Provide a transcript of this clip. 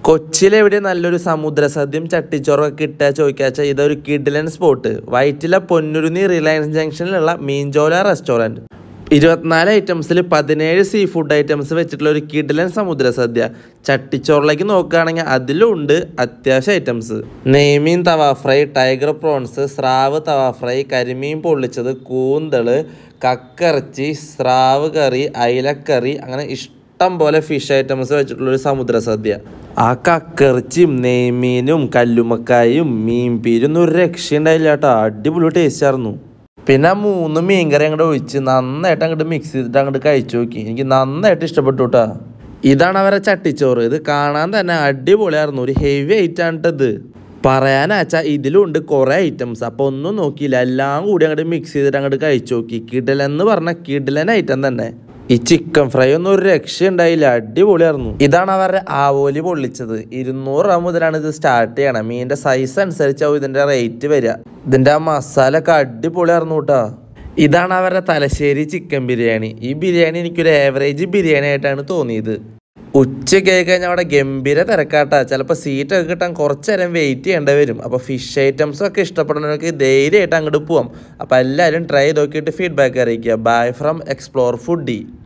കൊച്ചിയിലെവിടെ നല്ലൊരു സമുദ്രസദ്യയും ചട്ടിച്ചോറൊക്കെ കിട്ടുക ചോദിക്കാച്ച ഇതൊരു കിഡിലൻ സ്പോട്ട് വൈറ്റിലെ പൊന്നുരുന്നി റിലയൻസ് ജംഗ്ഷനിലുള്ള മീൻചോല റെസ്റ്റോറൻറ്റ് ഇരുപത്തിനാല് ഐറ്റംസിൽ പതിനേഴ് സീ ഫുഡ് ഐറ്റംസ് വെച്ചിട്ടുള്ള ഒരു കിഡിലൻ സമുദ്രസദ്യ ചട്ടിച്ചോറിലേക്ക് നോക്കുകയാണെങ്കിൽ അതിലും ഉണ്ട് അത്യാവശ്യം ഐറ്റംസ് നെയ്മീൻ തവ ഫ്രൈ ടൈഗർ പ്രോൺസ് സ്രാവ് തവ ഫ്രൈ കരിമീൻ പൊള്ളിച്ചത് കൂന്തള് കക്കിറച്ചി സ്രാവ് കറി അയിലക്കറി അങ്ങനെ ഇഷ്ടം പോലെ ഫിഷ് ഐറ്റംസ് വെച്ചിട്ടുള്ള ഒരു സമുദ്രസദ്യ ആ കക്കിറച്ചിയും നെയ്മീനും കല്ലുമക്കായും മീൻപീരും ഒന്നും ഒരു രക്ഷയുണ്ടായില്ല കേട്ടോ അടിപൊളി ടേസ്റ്റ് ആയിരുന്നു പിന്നെ ആ മൂന്ന് മീൻകറി അങ്ങോട്ട് ഒഴിച്ച് നന്നായിട്ട് അങ്ങോട്ട് മിക്സ് ചെയ്തിട്ട് അങ്ങോട്ട് കഴിച്ചു നോക്കി എനിക്ക് നന്നായിട്ട് ഇഷ്ടപ്പെട്ടു കേട്ടോ ഇതാണ് അവരെ ചട്ടിച്ചോറ് ഇത് കാണാൻ തന്നെ അടിപൊളിയായിരുന്നു ഒരു ഹെവി ഐറ്റാണ് ഇത് പറയാനാച്ചാ ഇതിലുണ്ട് കുറേ ഐറ്റംസ് അപ്പോൾ ഒന്നും നോക്കിയില്ല എല്ലാം കൂടി അങ്ങോട്ട് മിക്സ് ചെയ്തിട്ട് അങ്ങോട്ട് കഴിച്ചു നോക്കി കിടലെന്ന് പറഞ്ഞ കിടലൻ ഐറ്റം തന്നെ ഈ ചിക്കൻ ഫ്രൈ ഒന്നും ഒരു രക്ഷ ഉണ്ടായില്ല അടിപൊളിയായിരുന്നു ഇതാണ് അവരുടെ ആവോലി പൊള്ളിച്ചത് ഇരുന്നൂറ് രൂപ മുതലാണ് ഇത് സ്റ്റാർട്ട് ചെയ്യണം മീനിന്റെ സൈസ് അനുസരിച്ചാവും ഇതിന്റെ റേറ്റ് വരിക ഇതിന്റെ ആ മസാല ഒക്കെ അടിപൊളിയായിരുന്നു കേട്ടോ ഇതാണ് അവരുടെ തലശ്ശേരി ചിക്കൻ ബിരിയാണി ഈ ബിരിയാണി എനിക്കൊരു ആവറേജ് ബിരിയാണി ആയിട്ടാണ് തോന്നിയത് ഉച്ചയ്ക്ക് ആയി കഴിഞ്ഞാൽ അവിടെ ഗംഭീര തിരക്കാട്ടാ ചിലപ്പോൾ സീറ്റൊക്കെ കിട്ടാൻ കുറച്ച് നേരം വെയിറ്റ് ചെയ്യേണ്ടി വരും അപ്പോൾ ഫിഷ് ഐറ്റംസ് ഒക്കെ ഇഷ്ടപ്പെടുന്നവർക്ക് ധൈര്യമായിട്ട് അങ്ങോട്ട് പോവാം അപ്പോൾ എല്ലാവരും ട്രൈ ചെയ്ത് നോക്കിയിട്ട് ഫീഡ്ബാക്ക് അറിയിക്കുക ബൈ ഫ്രം എക്സ്പ്ലോർ ഫുഡി